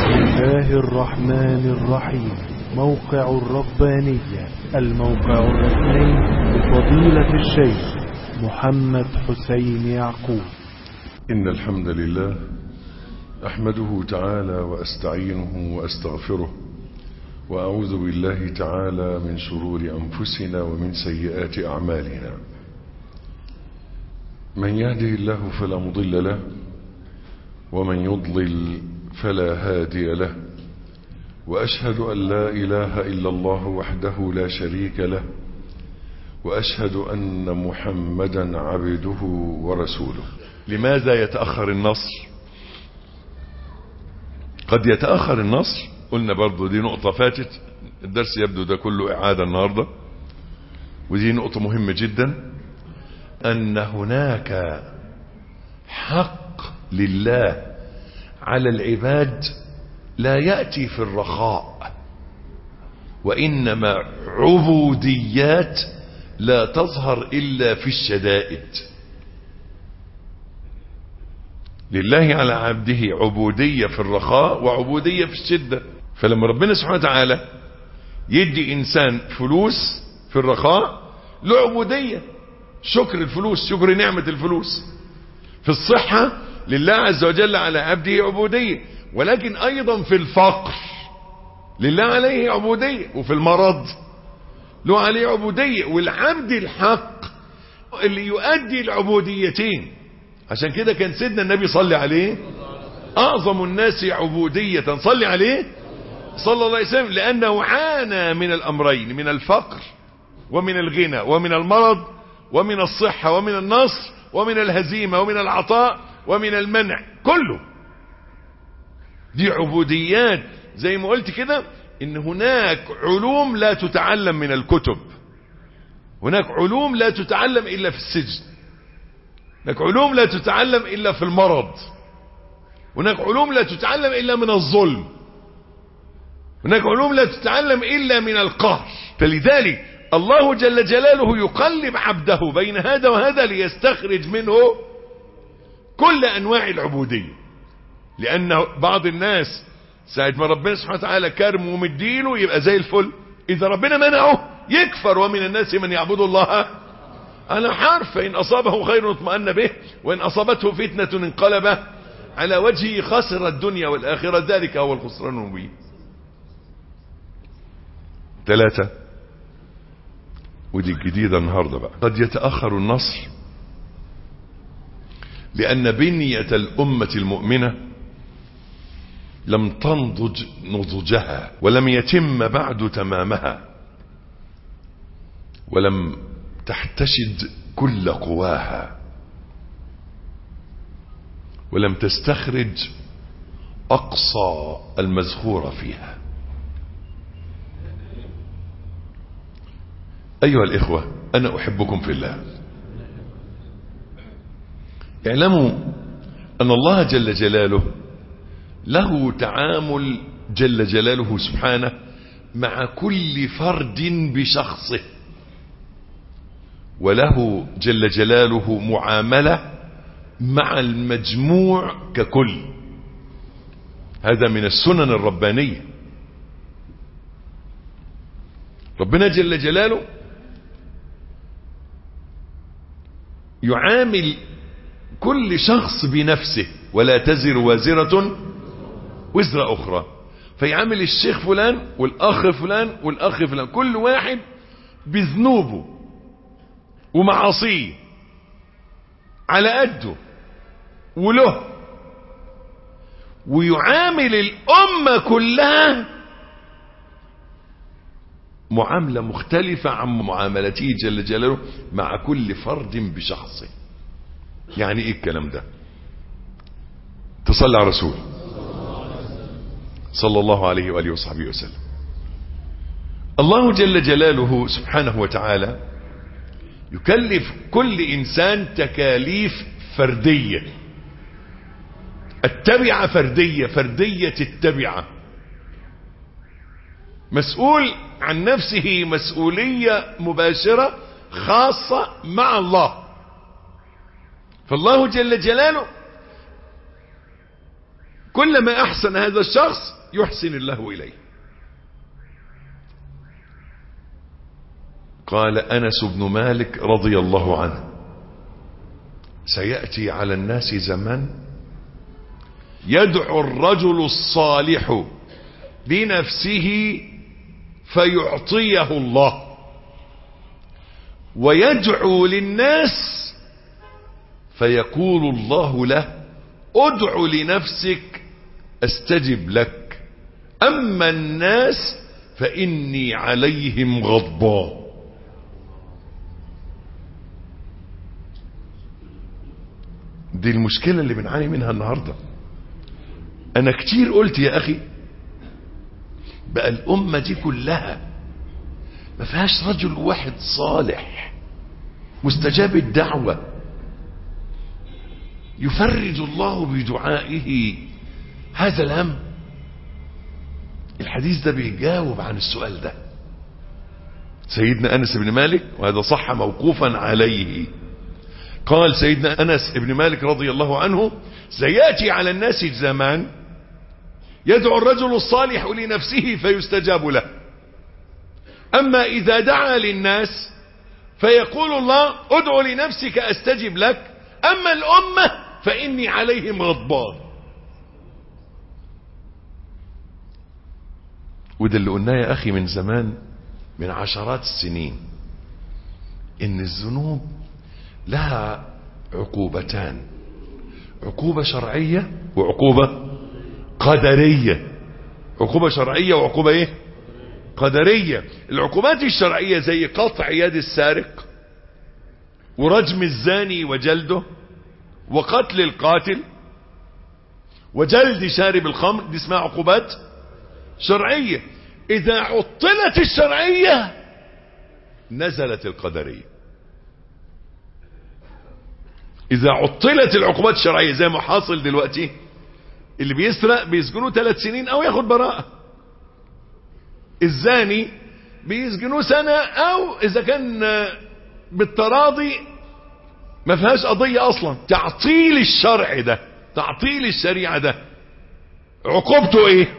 الله الرحمن الرحيم موقع الربانية الموقع الرسمي لفضيلة الشيخ محمد حسين يعقوب إن الحمد لله أحمده تعالى وأستعينه وأستغفره وأعوذ بالله تعالى من شرور أنفسنا ومن سيئات أعمالنا من يهده الله فلا مضل له ومن يضلل فلا هادي له وأشهد أن لا إله إلا الله وحده لا شريك له وأشهد أن محمدا عبده ورسوله لماذا يتأخر النصر قد يتأخر النصر قلنا برضو دي نقطة فاتت الدرس يبدو ده كله إعادة النهاردة ودي نقطة مهمة جدا أن هناك حق لله على العباد لا يأتي في الرخاء وإنما عبوديات لا تظهر إلا في الشدائد لله على عبده عبودية في الرخاء وعبودية في الشدة فلما ربنا سبحانه وتعالى يدي إنسان فلوس في الرخاء له عبودية شكر الفلوس شكر نعمة الفلوس في الصحة لله عز وجل على عبده عبودية ولكن أيضا في الفقر لله عليه عبودية وفي المرض له عليه عبودية والعبد الحق اللي يؤدي العبوديتين عشان كده كان سيدنا النبي صلى عليه أعظم الناس عبودية صلي عليه صلى الله عليه وسلم لأنه عانى من الأمرين من الفقر ومن الغنى ومن المرض ومن الصحة ومن النصر ومن الهزيمة ومن العطاء ومن المنع كله دي عبوديات زي ما قلت كده ان هناك علوم لا تتعلم من الكتب هناك علوم لا تتعلم الا في السجن هناك علوم لا تتعلم الا في المرض هناك علوم لا تتعلم الا من الظلم هناك علوم لا تتعلم الا من القهر فلذلك الله جل جلاله يقلب عبده بين هذا وهذا ليستخرج منه كل انواع العبودية لان بعض الناس ساعة ما ربنا سبحانه وتعالى كرم ومدينه يبقى زي الفل اذا ربنا منعه يكفر ومن الناس من يعبد الله على حرف فان اصابه خير اطمأن به وان اصابته فتنة انقلب على وجهه خسر الدنيا والاخرة ذلك هو الخسران المبين ثلاثة ودي الجديدة النهاردة بقى قد يتأخر النصر لأن بنية الأمة المؤمنة لم تنضج نضجها ولم يتم بعد تمامها ولم تحتشد كل قواها ولم تستخرج أقصى المزخور فيها أيها الإخوة أنا أحبكم في الله اعلموا أن الله جل جلاله له تعامل جل جلاله سبحانه مع كل فرد بشخصه وله جل جلاله معاملة مع المجموع ككل هذا من السنن الربانية ربنا جل جلاله يعامل كل شخص بنفسه ولا تزر وازرة وزر أخرى فيعامل الشيخ فلان والأخ فلان والأخ فلان كل واحد بذنوبه ومعاصيه على قده وله ويعامل الأمة كلها معاملة مختلفة عن معاملته جل جلاله مع كل فرد بشخصه يعني ايه الكلام ده تصلي على رسول صلى الله عليه وآله وصحبه وسلم الله جل جلاله سبحانه وتعالى يكلف كل إنسان تكاليف فردية التبعة فردية فردية التبعة مسؤول عن نفسه مسؤولية مباشرة خاصة مع الله فالله جل جلاله كلما أحسن هذا الشخص يحسن الله إليه قال أنس بن مالك رضي الله عنه سيأتي على الناس زمان يدعو الرجل الصالح لنفسه فيعطيه الله ويدعو للناس فيقول الله له ادع لنفسك استجب لك اما الناس فاني عليهم غضبان دي المشكلة اللي بنعاني منها النهاردة انا كتير قلت يا اخي بقى الامة دي كلها ما فيهاش رجل واحد صالح مستجاب الدعوة يفرج الله بدعائه هذا الهم الحديث ده بيجاوب عن السؤال ده سيدنا أنس بن مالك وهذا صح موقوفا عليه قال سيدنا أنس بن مالك رضي الله عنه سيأتي على الناس زمان يدعو الرجل الصالح لنفسه فيستجاب له أما إذا دعا للناس فيقول الله ادعو لنفسك أستجب لك أما الأمة فإني عليهم غضبان وده اللي قلناه يا أخي من زمان من عشرات السنين إن الذنوب لها عقوبتان عقوبة شرعية وعقوبة قدرية عقوبة شرعية وعقوبة ايه قدرية العقوبات الشرعية زي قطع يد السارق ورجم الزاني وجلده وقتل القاتل وجلد شارب الخمر دي اسمها عقوبات شرعية اذا عطلت الشرعية نزلت القدرية اذا عطلت العقوبات الشرعية زي ما حاصل دلوقتي اللي بيسرق بيسجنوه ثلاث سنين او ياخد براءة الزاني بيسجنوه سنة او اذا كان بالتراضي ما فيهاش قضية اصلا تعطيل الشرع ده تعطيل الشريعة ده عقوبته ايه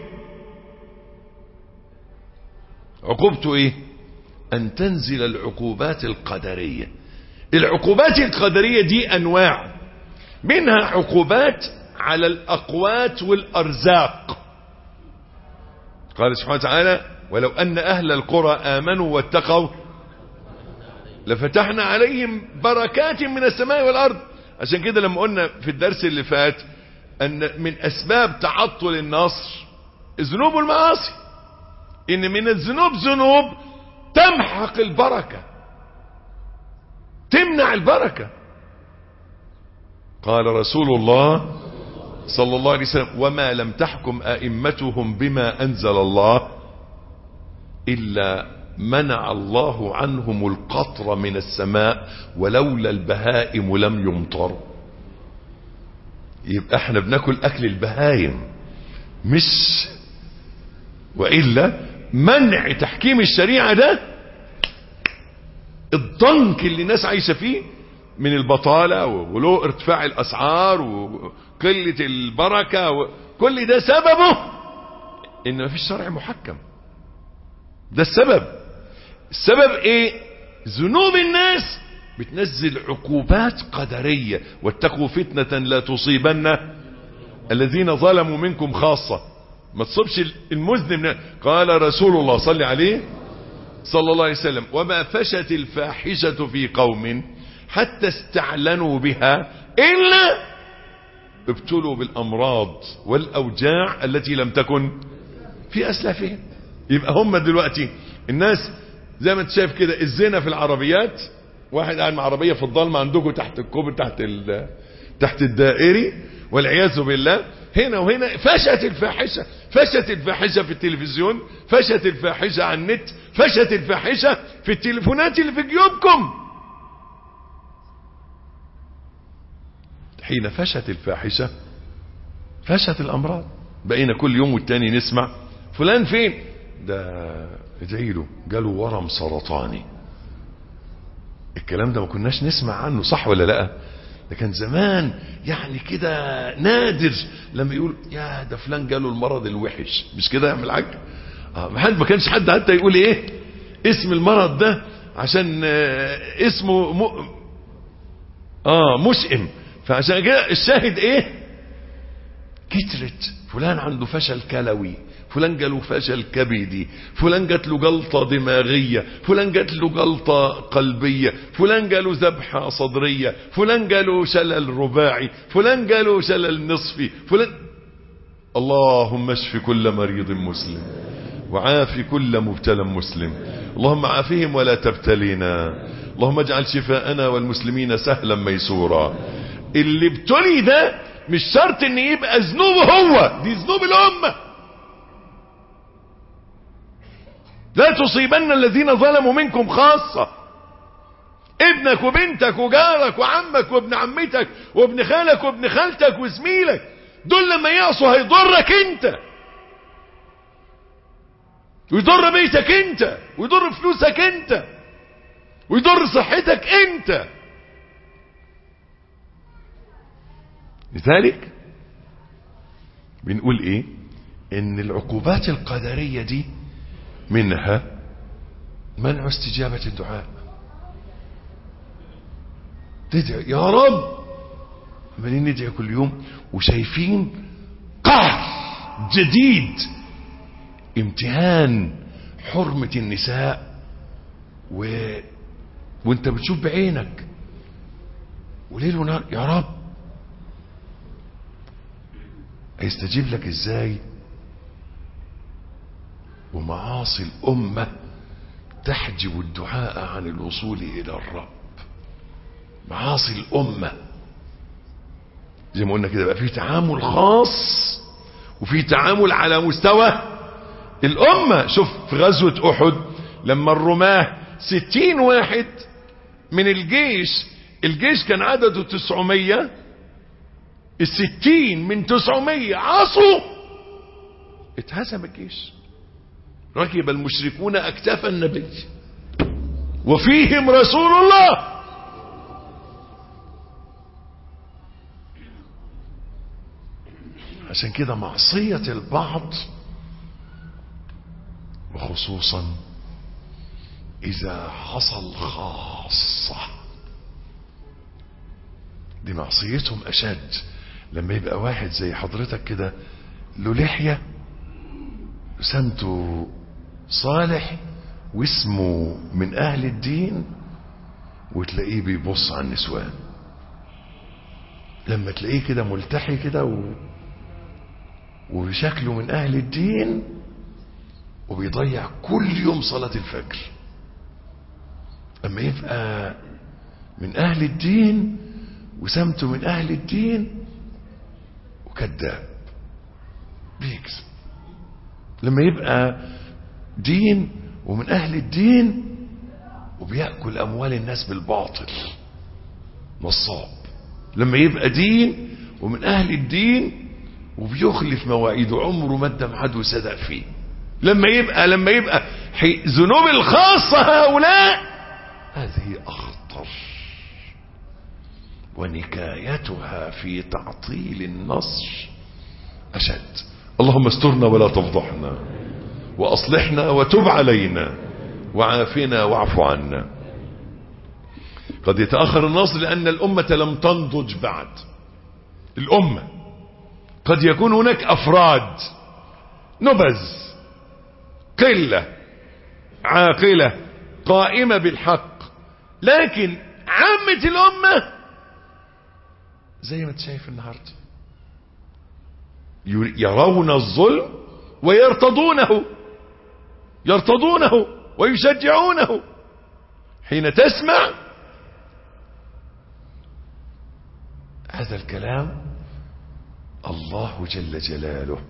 عقوبته ايه ان تنزل العقوبات القدرية العقوبات القدرية دي انواع منها عقوبات على الاقوات والارزاق قال سبحانه وتعالى ولو ان اهل القرى امنوا واتقوا لفتحنا عليهم بركات من السماء والارض عشان كده لما قلنا في الدرس اللي فات ان من اسباب تعطل النصر الذنوب والمعاصي ان من الذنوب ذنوب تمحق البركة تمنع البركة قال رسول الله صلى الله عليه وسلم وما لم تحكم ائمتهم بما انزل الله الا منع الله عنهم القطر من السماء ولولا البهائم لم يمطر يبقى احنا بناكل اكل البهايم مش وإلا منع تحكيم الشريعة ده الضنك اللي الناس عايشة فيه من البطالة وغلو ارتفاع الأسعار وقلة البركة كل ده سببه ان مفيش شرع محكم ده السبب السبب ايه ذنوب الناس بتنزل عقوبات قدرية واتقوا فتنة لا تصيبن الذين ظلموا منكم خاصة ما تصبش المذنب قال رسول الله صلى عليه صلى الله عليه وسلم وما فشت الفاحشة في قوم حتى استعلنوا بها إلا ابتلوا بالأمراض والأوجاع التي لم تكن في أسلافهم يبقى هم دلوقتي الناس زي ما انت شايف كده الزنا في العربيات واحد قاعد مع عربية في الضلمة عندكم تحت الكوبري تحت تحت الدائري والعياذ بالله هنا وهنا فشت الفاحشة فشت الفاحشة في التلفزيون فشت الفاحشة على النت فشت الفاحشة في التليفونات اللي في جيوبكم حين فشت الفاحشة فشت الأمراض بقينا كل يوم والتاني نسمع فلان فين ده ادعي له جاله ورم سرطاني الكلام ده ما كناش نسمع عنه صح ولا لا ده كان زمان يعني كده نادر لما يقول يا ده فلان جاله المرض الوحش مش كده يا عم الحاج اه ما حد ما كانش حد حتى يقول ايه اسم المرض ده عشان آه اسمه م... اه مشئم فعشان كده الشاهد ايه كترت فلان عنده فشل كلوي فلان جاله فشل كبدي فلان جات له جلطة دماغية فلان جات له جلطة قلبية فلان جاله ذبحة صدرية فلان جاله شلل رباعي فلان جاله شلل نصفي فلان اللهم اشف كل مريض مسلم وعاف كل مبتلى مسلم اللهم عافهم ولا تبتلينا اللهم اجعل شفاءنا والمسلمين سهلا ميسورا اللي ابتلي ده مش شرط ان يبقى ذنوبه هو دي ذنوب الامه لا تصيبن الذين ظلموا منكم خاصة ابنك وبنتك وجارك وعمك وابن عمتك وابن خالك وابن خالتك وزميلك دول لما يعصوا هيضرك انت ويضر بيتك انت ويضر فلوسك انت ويضر صحتك انت لذلك بنقول ايه ان العقوبات القدرية دي منها منع استجابة الدعاء تدعي يا رب عمالين ندعي كل يوم وشايفين قهر جديد امتهان حرمة النساء و... وانت بتشوف بعينك وليل ونهار يا رب هيستجيب لك ازاي ومعاصي الأمة تحجب الدعاء عن الوصول إلى الرب معاصي الأمة زي ما قلنا كده بقى في تعامل خاص وفي تعامل على مستوى الأمة شوف في غزوة أحد لما الرماه ستين واحد من الجيش الجيش كان عدده تسعمية الستين من تسعمية عصوا اتهزم الجيش ركب المشركون أكتاف النبي وفيهم رسول الله عشان كده معصية البعض وخصوصا إذا حصل خاصة دي معصيتهم أشد لما يبقى واحد زي حضرتك كده له لحية سمته صالح واسمه من أهل الدين وتلاقيه بيبص على النسوان لما تلاقيه كده ملتحي كده و... وشكله من أهل الدين وبيضيع كل يوم صلاة الفجر أما يبقى من أهل الدين وسمته من أهل الدين وكذاب بيكذب لما يبقى دين ومن أهل الدين وبيأكل أموال الناس بالباطل نصاب لما يبقى دين ومن أهل الدين وبيخلف مواعيده عمره ما ادى ميعاد وصدق فيه لما يبقى لما يبقى ذنوب الخاصة هؤلاء هذه أخطر ونكايتها في تعطيل النصر أشد اللهم استرنا ولا تفضحنا وأصلحنا وتب علينا وعافنا واعف عنا قد يتأخر النصر لأن الأمة لم تنضج بعد الأمة قد يكون هناك أفراد نبذ قلة عاقلة قائمة بالحق لكن عامة الأمة زي ما انت شايف النهارده يرون الظلم ويرتضونه يرتضونه ويشجعونه حين تسمع هذا الكلام الله جل جلاله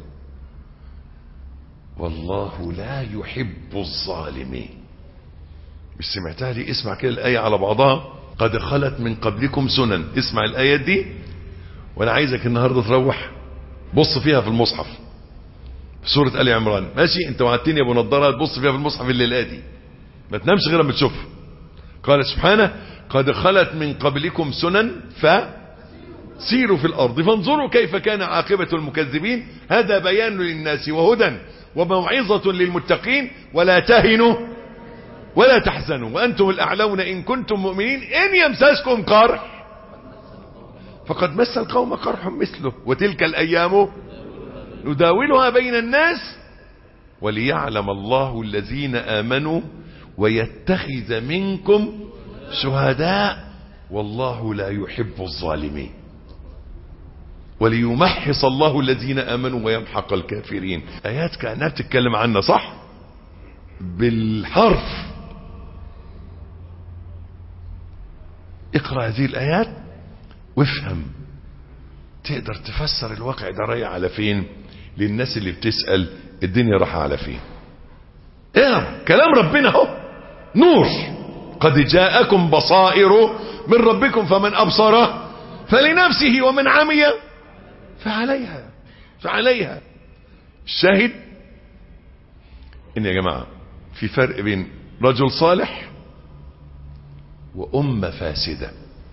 والله لا يحب الظالمين مش سمعتها دي اسمع كده الآية على بعضها قد خلت من قبلكم سنن اسمع الآية دي وانا عايزك النهاردة تروح بص فيها في المصحف في سورة آل عمران ماشي انت وعدتني يا ابو نضاره تبص فيها في المصحف الليلة دي ما تنامش غير ما تشوفها قال سبحانه قد خلت من قبلكم سنن ف سيروا في الأرض فانظروا كيف كان عاقبة المكذبين هذا بيان للناس وهدى وموعظة للمتقين ولا تهنوا ولا تحزنوا وأنتم الأعلون إن كنتم مؤمنين إن يمسسكم قرح فقد مس القوم قرح مثله وتلك الأيام نداولها بين الناس وليعلم الله الذين آمنوا ويتخذ منكم شهداء والله لا يحب الظالمين وليمحص الله الذين آمنوا ويمحق الكافرين آيات كأنها بتتكلم عنا صح بالحرف اقرأ هذه الآيات وافهم تقدر تفسر الواقع ده رايح على فين للناس اللي بتسأل الدنيا رايحه على فين اقرا كلام ربنا اهو نور قد جاءكم بصائر من ربكم فمن أبصر فلنفسه ومن عمي فعليها فعليها الشاهد ان يا جماعة في فرق بين رجل صالح وأمة فاسدة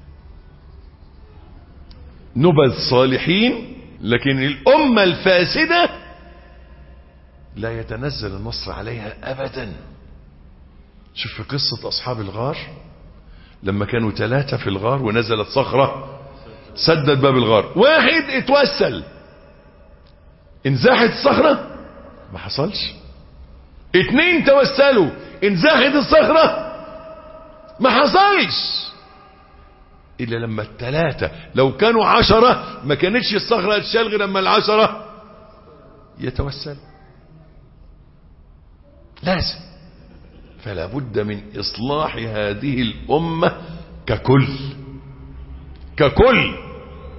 نبذ صالحين لكن الأمة الفاسدة لا يتنزل النصر عليها أبدا شوف في قصة أصحاب الغار لما كانوا ثلاثة في الغار ونزلت صخرة سدت باب الغار واحد اتوسل انزاحت الصخرة ما حصلش اتنين توسلوا انزاحت الصخرة ما حصلش الا لما الثلاثة لو كانوا عشرة ما كانتش الصخرة تشال غير لما العشرة يتوسل لازم فلا بد من اصلاح هذه الامة ككل ككل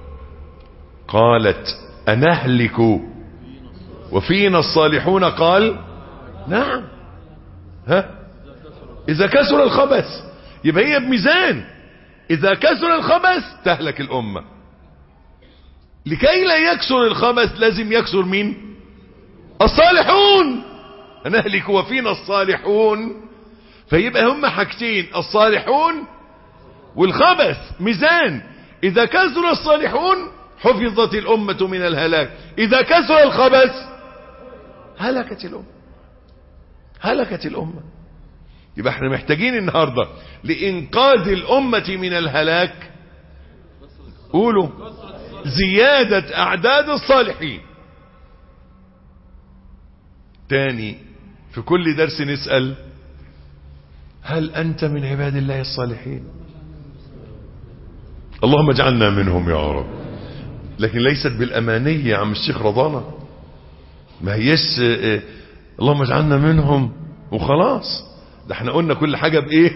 قالت انهلك وفينا الصالحون قال نعم ها اذا كسر الخبث يبقى هي بميزان اذا كسر الخبث تهلك الامة لكي لا يكسر الخبث لازم يكسر مين الصالحون نهلك وفينا الصالحون فيبقى هم حاجتين الصالحون والخبث ميزان اذا كسر الصالحون حفظت الامة من الهلاك اذا كسر الخبث هلكت الامة هلكت الامة يبقى احنا محتاجين النهاردة لانقاذ الامة من الهلاك قولوا زيادة اعداد الصالحين تاني في كل درس نسأل هل أنت من عباد الله الصالحين اللهم اجعلنا منهم يا رب لكن ليست بالأمانية يا عم الشيخ رضانا ما هيش اه اللهم اجعلنا منهم وخلاص ده احنا قلنا كل حاجة بإيه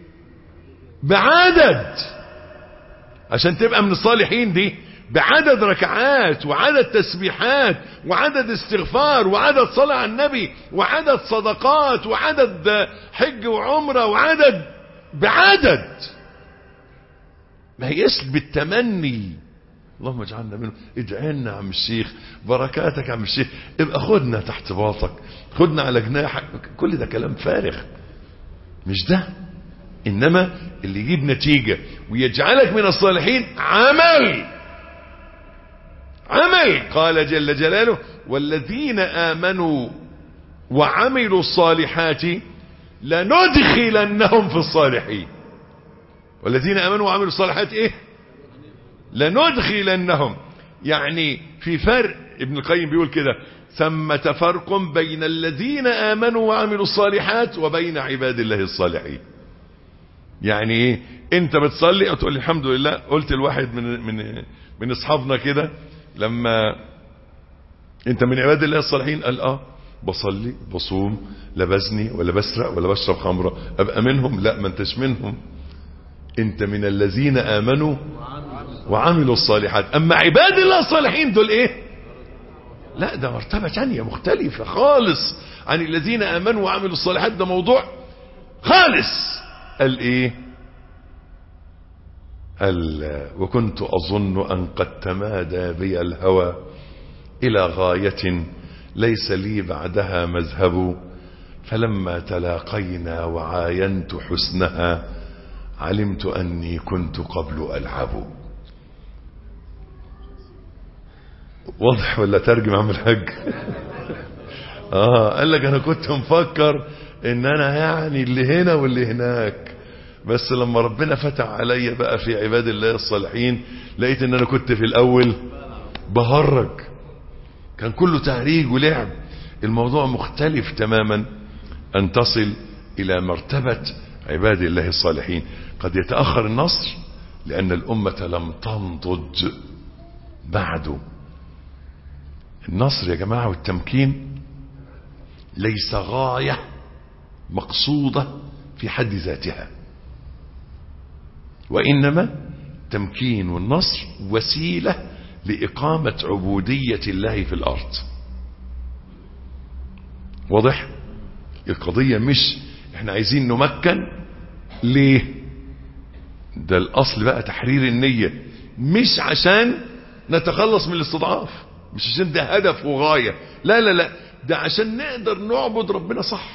بعدد عشان تبقى من الصالحين دي بعدد ركعات وعدد تسبيحات وعدد استغفار وعدد صلاة على النبي وعدد صدقات وعدد حج وعمرة وعدد بعدد ما هيش بالتمني اللهم اجعلنا منه اجعلنا يا عم الشيخ بركاتك يا عم الشيخ ابقى خدنا تحت باطك خدنا على جناحك كل ده كلام فارغ مش ده انما اللي يجيب نتيجة ويجعلك من الصالحين عمل عمل قال جل جلاله والذين آمنوا وعملوا الصالحات لندخلنهم في الصالحين والذين آمنوا وعملوا الصالحات ايه لندخلنهم يعني في فرق ابن القيم بيقول كده ثمة فرق بين الذين آمنوا وعملوا الصالحات وبين عباد الله الصالحين يعني ايه انت بتصلي او تقول الحمد لله قلت الواحد من من من اصحابنا كده لما انت من عباد الله الصالحين قال اه بصلي بصوم لا بزني ولا بسرق ولا بشرب خمره ابقى منهم لا ما انتش منهم انت من الذين امنوا وعملوا الصالحات اما عباد الله الصالحين دول ايه لا ده مرتبة تانية مختلفة خالص عن الذين امنوا وعملوا الصالحات ده موضوع خالص قال ايه قال وكنت اظن ان قد تمادى بي الهوى الى غاية ليس لي بعدها مذهب فلما تلاقينا وعاينت حسنها علمت اني كنت قبل العب واضح ولا ترجم عم الحاج اه قال لك انا كنت مفكر ان انا يعني اللي هنا واللي هناك بس لما ربنا فتح عليا بقى في عباد الله الصالحين لقيت ان انا كنت في الاول بهرج كان كله تهريج ولعب الموضوع مختلف تماما ان تصل الى مرتبة عباد الله الصالحين قد يتأخر النصر لان الامة لم تنضج بعد النصر يا جماعة والتمكين ليس غاية مقصودة في حد ذاتها وإنما تمكين والنصر وسيلة لإقامة عبودية الله في الأرض واضح القضية مش احنا عايزين نمكن ليه ده الأصل بقى تحرير النية مش عشان نتخلص من الاستضعاف مش عشان ده هدف وغاية لا لا لا ده عشان نقدر نعبد ربنا صح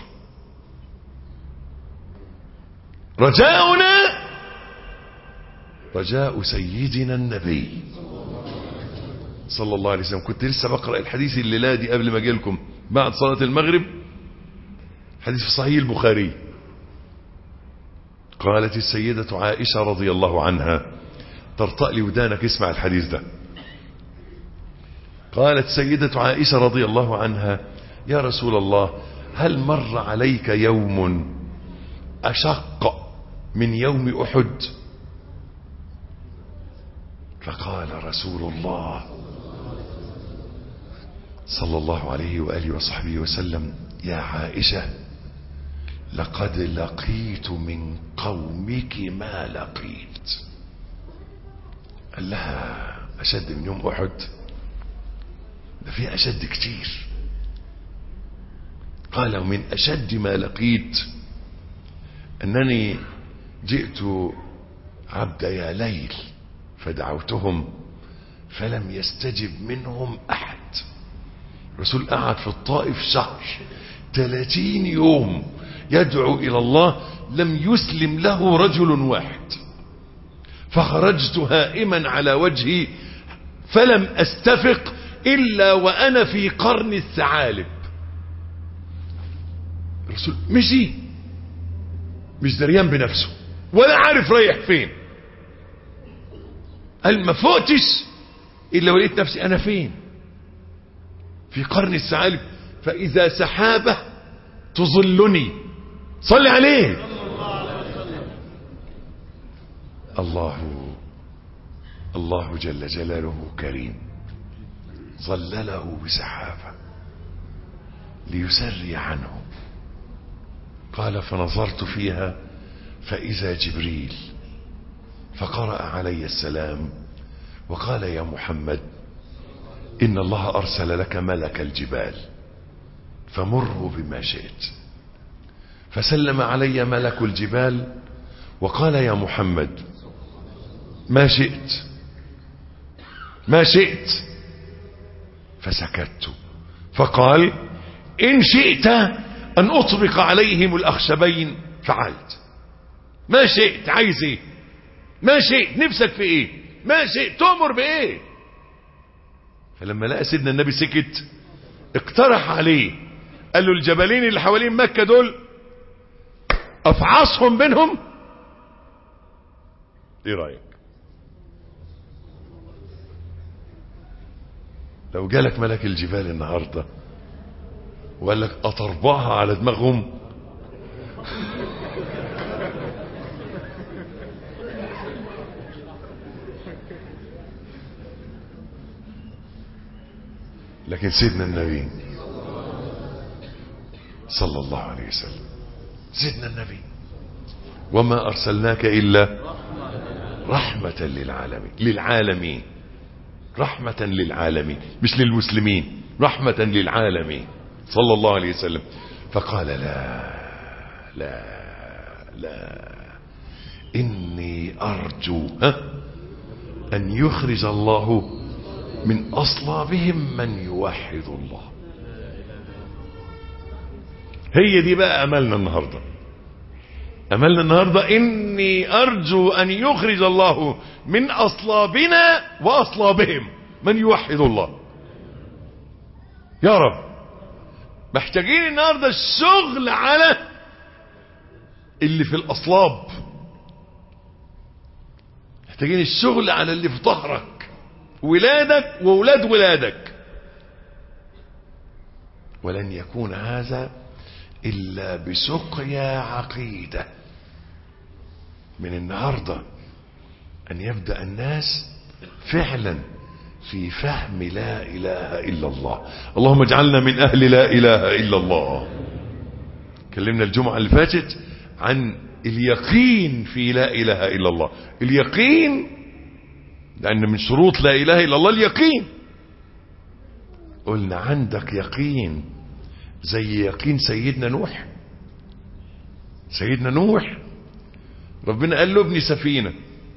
رجاؤنا رجاء سيدنا النبي صلى الله عليه وسلم كنت لسه بقرأ الحديث الليلة دي قبل ما اجي لكم بعد صلاة المغرب حديث في صحيح البخاري قالت السيدة عائشة رضي الله عنها ترطأ لي ودانك اسمع الحديث ده قالت سيدة عائشة رضي الله عنها يا رسول الله هل مر عليك يوم أشق من يوم أحد فقال رسول الله صلى الله عليه وآله وصحبه وسلم يا عائشة لقد لقيت من قومك ما لقيت قال لها أشد من يوم أحد ده في أشد كتير قال ومن أشد ما لقيت أنني جئت عبد يا ليل فدعوتهم فلم يستجب منهم أحد الرسول قعد في الطائف شهر 30 يوم يدعو إلى الله لم يسلم له رجل واحد فخرجت هائما على وجهي فلم أستفق إلا وأنا في قرن الثعالب الرسول مشي مش دريان بنفسه ولا عارف رايح فين قال ما فوقتش إلا ولقيت نفسي أنا فين في قرن الثعالب فإذا سحابة تظلني صل عليه الله الله جل جلاله كريم ظلله بسحابة ليسري عنه قال فنظرت فيها فإذا جبريل فقرأ علي السلام وقال يا محمد إن الله أرسل لك ملك الجبال فمره بما شئت فسلم علي ملك الجبال وقال يا محمد ما شئت ما شئت فسكت فقال إن شئت أن أطبق عليهم الأخشبين فعلت ما شئت عايز ايه ما شئت نفسك في ايه ما شئت تؤمر بايه فلما لقى سيدنا النبي سكت اقترح عليه قال له الجبلين اللي حوالين مكة دول افعصهم بينهم ايه رأيك لو جالك ملك الجبال النهاردة وقال لك اطربعها على دماغهم لكن سيدنا النبي صلى الله عليه وسلم سيدنا النبي وما أرسلناك إلا رحمة للعالمين للعالمين رحمة للعالمين مش للمسلمين رحمة للعالمين صلى الله عليه وسلم فقال لا لا لا إني أرجو ها أن يخرج الله من أصلابهم من يوحد الله هي دي بقى أملنا النهاردة أملنا النهاردة إني أرجو أن يخرج الله من أصلابنا وأصلابهم من يوحد الله يا رب محتاجين النهارده الشغل على اللي في الاصلاب محتاجين الشغل على اللي في ظهرك ولادك وولاد ولادك ولن يكون هذا الا بسقيا عقيده من النهارده ان يبدا الناس فعلا في فهم لا اله الا الله اللهم اجعلنا من اهل لا اله الا الله كلمنا الجمعه اللي فاتت عن اليقين في لا اله الا الله اليقين لان من شروط لا اله الا الله اليقين قلنا عندك يقين زي يقين سيدنا نوح سيدنا نوح ربنا قال له ابني سفينة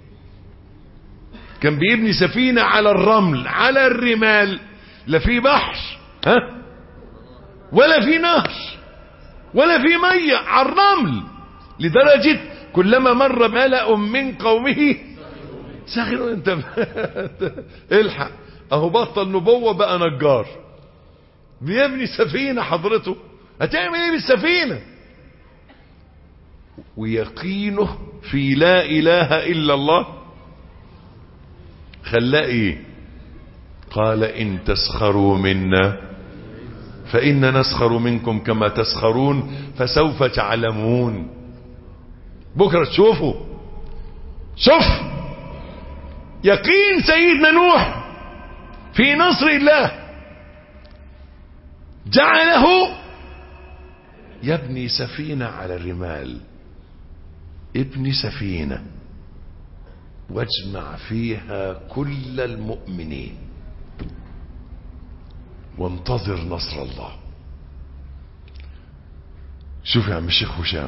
كان بيبني سفينة على الرمل على الرمال لا في بحر ها ولا في نهر ولا في مية على الرمل لدرجة كلما مر ملأ من قومه سخروا انت الحق اهو بطل نبوة بقى نجار بيبني سفينة حضرته هتعمل ايه بالسفينة ويقينه في لا اله الا الله خلاه ايه قال ان تسخروا منا فإن نسخر منكم كما تسخرون فسوف تعلمون بكرة تشوفوا شوف يقين سيدنا نوح في نصر الله جعله يبني سفينة على الرمال ابني سفينة واجمع فيها كل المؤمنين وانتظر نصر الله شوف يا عم الشيخ هشام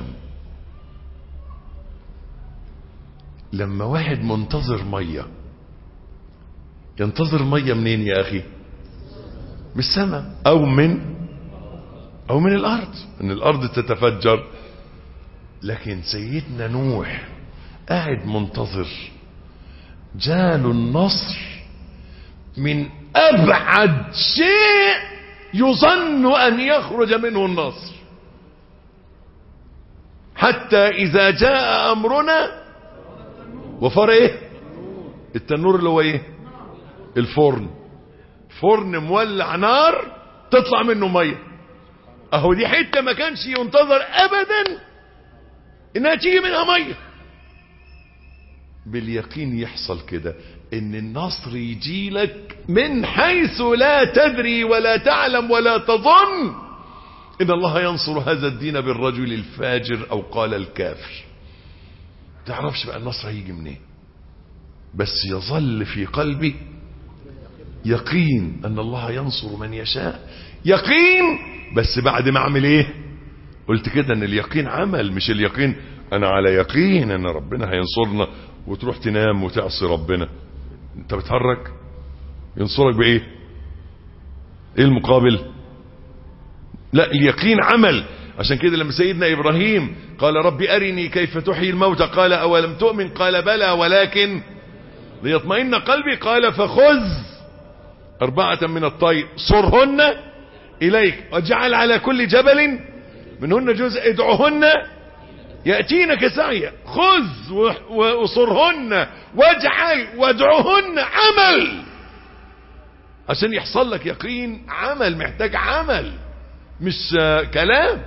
لما واحد منتظر ميه ينتظر ميه منين يا اخي من السماء او من او من الارض ان الارض تتفجر لكن سيدنا نوح قاعد منتظر جاله النصر من ابعد شيء يظن ان يخرج منه النصر حتى اذا جاء امرنا وفر ايه التنور اللي هو ايه الفرن فرن مولع نار تطلع منه ميه اهو دي حته ما كانش ينتظر ابدا انها تيجي منها ميه باليقين يحصل كده ان النصر يجي لك من حيث لا تدري ولا تعلم ولا تظن ان الله ينصر هذا الدين بالرجل الفاجر او قال الكافر تعرفش بقى النصر هيجي منين بس يظل في قلبي يقين ان الله ينصر من يشاء يقين بس بعد ما اعمل ايه قلت كده ان اليقين عمل مش اليقين انا على يقين ان ربنا هينصرنا وتروح تنام وتعصي ربنا انت بتهرج ينصرك بايه ايه المقابل لا اليقين عمل عشان كده لما سيدنا ابراهيم قال رب ارني كيف تحيي الموتى قال اولم تؤمن قال بلى ولكن ليطمئن قلبي قال فخذ اربعة من الطير صرهن اليك واجعل على كل جبل منهن جزء ادعهن يأتينك سعيا خذ وصرهن واجعل وادعهن عمل عشان يحصل لك يقين عمل محتاج عمل مش كلام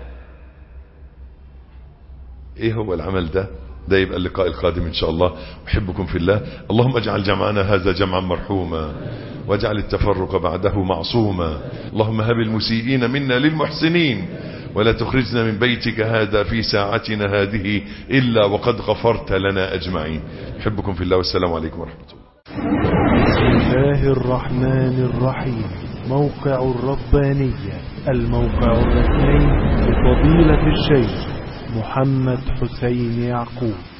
ايه هو العمل ده ده يبقى اللقاء القادم ان شاء الله احبكم في الله اللهم اجعل جمعنا هذا جمعا مرحوما واجعل التفرق بعده معصوما اللهم هب المسيئين منا للمحسنين ولا تخرجنا من بيتك هذا في ساعتنا هذه إلا وقد غفرت لنا أجمعين أحبكم في الله والسلام عليكم ورحمة الله بسم الله الرحمن الرحيم موقع الربانية الموقع الرسمي لفضيلة الشيخ محمد حسين يعقوب